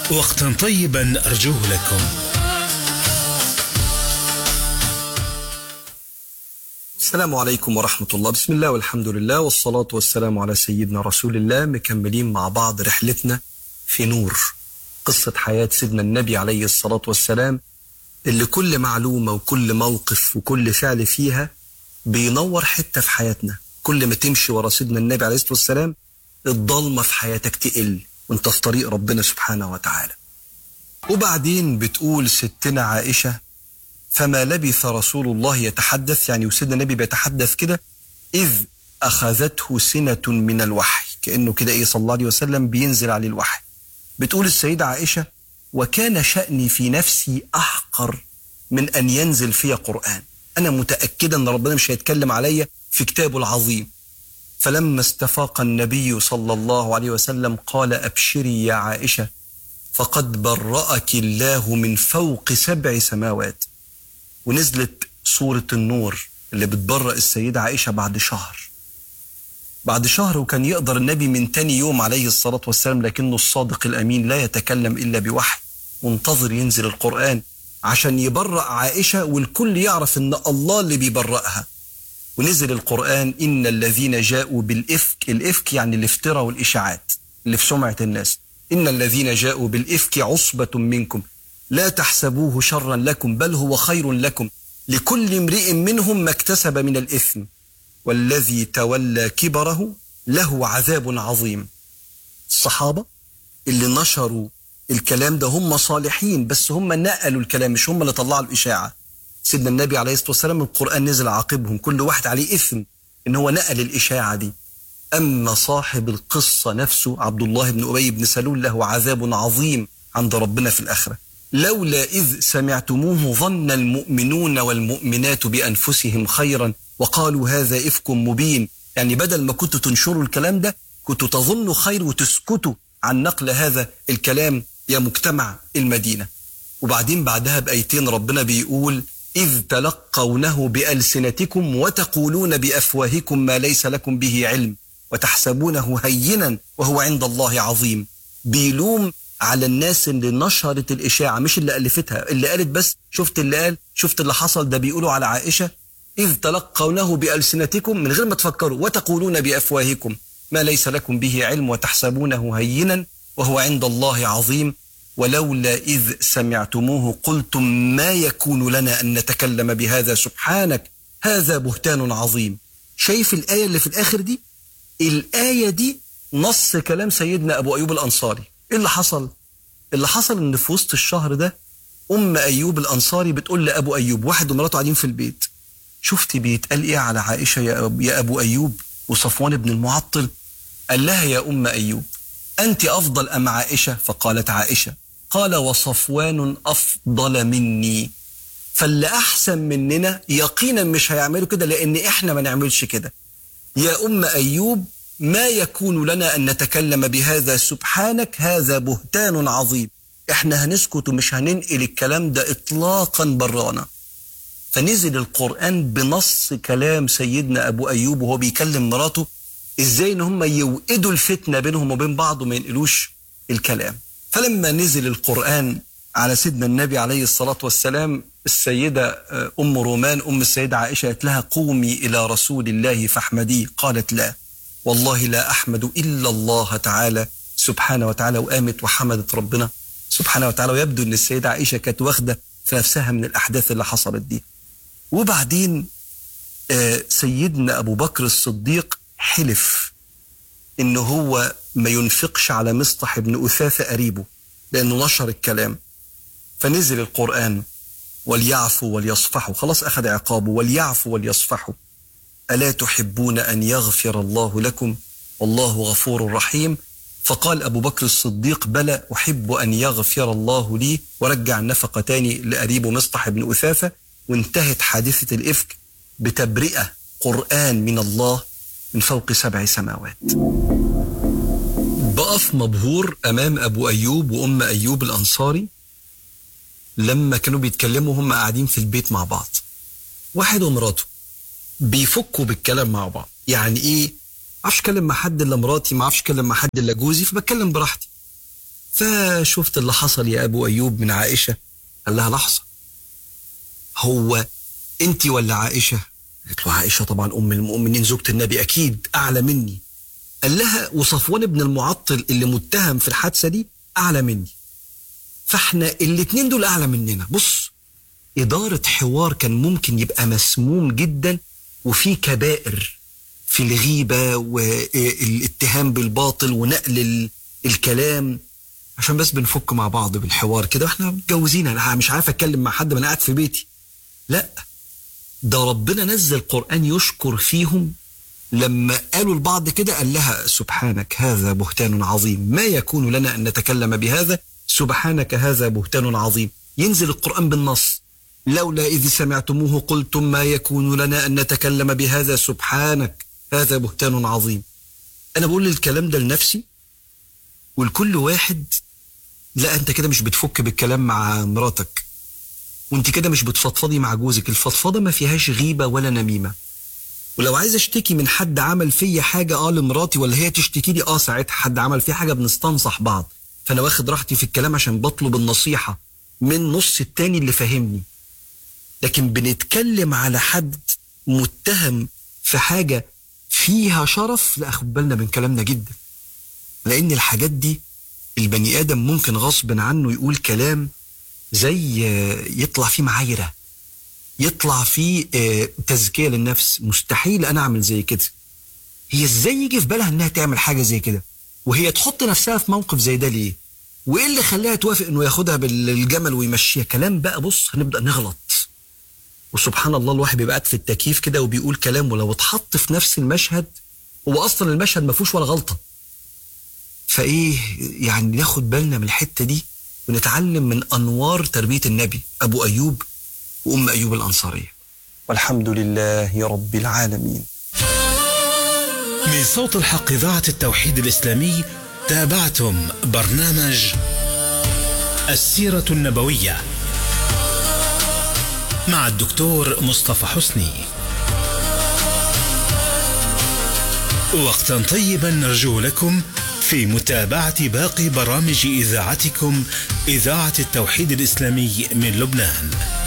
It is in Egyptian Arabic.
وقتا طيبا أرجوه لكم السلام عليكم ورحمة الله بسم الله والحمد لله والصلاة والسلام على سيدنا رسول الله مكملين مع بعض رحلتنا في نور قصة حياة سيدنا النبي عليه الصلاة والسلام اللي كل معلومة وكل موقف وكل فعل فيها بينور حتة في حياتنا كل ما تمشي ورا سيدنا النبي عليه الصلاة والسلام الضلمة في حياتك تقل وانت في طريق ربنا سبحانه وتعالى وبعدين بتقول ستنا عائشة فما لبث رسول الله يتحدث يعني وسيدنا النبي بيتحدث كده إذ أخذته سنة من الوحي كأنه كده إيه صلى الله عليه وسلم بينزل عليه الوحي بتقول السيدة عائشة وكان شأني في نفسي أحقر من أن ينزل في قرآن أنا متأكدة أن ربنا مش هيتكلم عليا في كتابه العظيم فلما استفاق النبي صلى الله عليه وسلم قال أبشري يا عائشة فقد برأك الله من فوق سبع سماوات ونزلت سورة النور اللي بتبرأ السيدة عائشة بعد شهر بعد شهر وكان يقدر النبي من تاني يوم عليه الصلاة والسلام لكنه الصادق الأمين لا يتكلم إلا بوحي منتظر ينزل القرآن عشان يبرأ عائشة والكل يعرف إن الله اللي بيبرأها ونزل القرآن إن الذين جاءوا بالإفك الإفك يعني الافتراء والإشاعات اللي في سمعة الناس إن الذين جاءوا بالإفك عصبة منكم لا تحسبوه شرا لكم بل هو خير لكم لكل امرئ منهم ما اكتسب من الإثم والذي تولى كبره له عذاب عظيم الصحابة اللي نشروا الكلام ده هم صالحين بس هم نقلوا الكلام مش هم اللي طلعوا الإشاعة سيدنا النبي عليه الصلاة والسلام القرآن نزل عاقبهم كل واحد عليه إثم إن هو نقل الإشاعة دي أما صاحب القصة نفسه عبد الله بن أبي بن سلول له عذاب عظيم عند ربنا في الآخرة لولا إذ سمعتموه ظن المؤمنون والمؤمنات بأنفسهم خيرا وقالوا هذا إفك مبين يعني بدل ما كنتوا تنشروا الكلام ده كنتوا تظنوا خير وتسكتوا عن نقل هذا الكلام يا مجتمع المدينة وبعدين بعدها بأيتين ربنا بيقول إذ تلقونه بألسنتكم وتقولون بأفواهكم ما ليس لكم به علم وتحسبونه هينا وهو عند الله عظيم بيلوم على الناس اللي نشرت الإشاعة مش اللي ألفتها اللي قالت بس شفت اللي قال شفت اللي حصل ده بيقولوا على عائشة إذ تلقونه بألسنتكم من غير ما تفكروا وتقولون بأفواهكم ما ليس لكم به علم وتحسبونه هينا وهو عند الله عظيم ولولا إذ سمعتموه قلتم ما يكون لنا أن نتكلم بهذا سبحانك هذا بهتان عظيم شايف الآية اللي في الآخر دي الآية دي نص كلام سيدنا أبو أيوب الأنصاري إيه اللي حصل اللي حصل إن في وسط الشهر ده أم أيوب الأنصاري بتقول لأبو أيوب واحد ومراته قاعدين في البيت شفتي بيتقال إيه على عائشة يا, أب يا أبو أيوب وصفوان بن المعطل قال لها يا أم أيوب أنت أفضل أم عائشة فقالت عائشة قال وصفوان أفضل مني فاللي أحسن مننا يقينا مش هيعملوا كده لأن إحنا ما نعملش كده يا أم أيوب ما يكون لنا أن نتكلم بهذا سبحانك هذا بهتان عظيم إحنا هنسكت ومش هننقل الكلام ده إطلاقا برانا فنزل القرآن بنص كلام سيدنا أبو أيوب وهو بيكلم مراته إزاي إن هم يوقدوا الفتنة بينهم وبين بعض وما ينقلوش الكلام فلما نزل القرآن على سيدنا النبي عليه الصلاة والسلام السيدة أم رومان أم السيدة عائشة قالت لها قومي إلى رسول الله فاحمديه قالت لا والله لا أحمد إلا الله تعالى سبحانه وتعالى وقامت وحمدت ربنا سبحانه وتعالى ويبدو أن السيدة عائشة كانت واخدة في نفسها من الأحداث اللي حصلت دي وبعدين سيدنا أبو بكر الصديق حلف إن هو ما ينفقش على مصطح بن أثاثة قريبه لأنه نشر الكلام فنزل القرآن وليعفوا وليصفحوا خلاص أخذ عقابه وليعفوا وليصفحوا ألا تحبون أن يغفر الله لكم والله غفور رحيم فقال أبو بكر الصديق بلى أحب أن يغفر الله لي ورجع النفقة تاني لقريبه مصطح بن أثاثة وانتهت حادثة الإفك بتبرئة قرآن من الله من فوق سبع سماوات بقف مبهور أمام أبو أيوب وأم أيوب الأنصاري لما كانوا بيتكلموا هم قاعدين في البيت مع بعض واحد ومراته بيفكوا بالكلام مع بعض يعني ايه معرفش اتكلم مع حد الا مراتي ما اعرفش اتكلم مع حد الا جوزي فبتكلم براحتي فشفت اللي حصل يا ابو ايوب من عائشه قال لها لحظه هو انت ولا عائشه قالت له عائشه طبعا ام المؤمنين زوجة النبي اكيد اعلى مني قال لها وصفوان بن المعطل اللي متهم في الحادثه دي اعلى مني فاحنا الاتنين دول اعلى مننا بص اداره حوار كان ممكن يبقى مسموم جدا وفي كبائر في الغيبه والاتهام بالباطل ونقل ال- الكلام عشان بس بنفك مع بعض بالحوار كده واحنا متجوزين انا مش عارف اتكلم مع حد ما انا قاعد في بيتي لا ده ربنا نزل قرآن يشكر فيهم لما قالوا لبعض كده قال لها سبحانك هذا بهتان عظيم ما يكون لنا أن نتكلم بهذا سبحانك هذا بهتان عظيم ينزل القرآن بالنص لولا إذ سمعتموه قلتم ما يكون لنا أن نتكلم بهذا سبحانك هذا بهتان عظيم أنا بقول الكلام ده لنفسي ولكل واحد لا أنت كده مش بتفك بالكلام مع مراتك وانت كده مش بتفضفضي مع جوزك الفضفضه ما فيهاش غيبه ولا نميمه ولو عايز اشتكي من حد عمل فيا حاجه اه لمراتي ولا هي تشتكي لي اه ساعتها حد عمل فيا حاجه بنستنصح بعض فانا واخد راحتي في الكلام عشان بطلب النصيحه من نص التاني اللي فاهمني لكن بنتكلم على حد متهم في حاجه فيها شرف لا خد بالنا من كلامنا جدا لان الحاجات دي البني ادم ممكن غصب عنه يقول كلام زي آه، يطلع فيه معايره يطلع فيه آه، تزكيه للنفس مستحيل انا اعمل زي كده هي ازاي يجي في بالها انها تعمل حاجه زي كده وهي تحط نفسها في موقف زي ده ليه وايه اللي خلاها توافق انه ياخدها بالجمل ويمشيها كلام بقى بص هنبدا نغلط وسبحان الله الواحد بيبقى قاعد في التكييف كده وبيقول كلام ولو اتحط في نفس المشهد هو اصلا المشهد ما فيهوش ولا غلطه فايه يعني ناخد بالنا من الحته دي ونتعلم من انوار تربيه النبي ابو ايوب وام ايوب الانصاريه والحمد لله رب العالمين من صوت الحق إذاعة التوحيد الإسلامي تابعتم برنامج السيرة النبوية مع الدكتور مصطفى حسني وقتا طيبا نرجو لكم في متابعة باقي برامج إذاعتكم إذاعة التوحيد الإسلامي من لبنان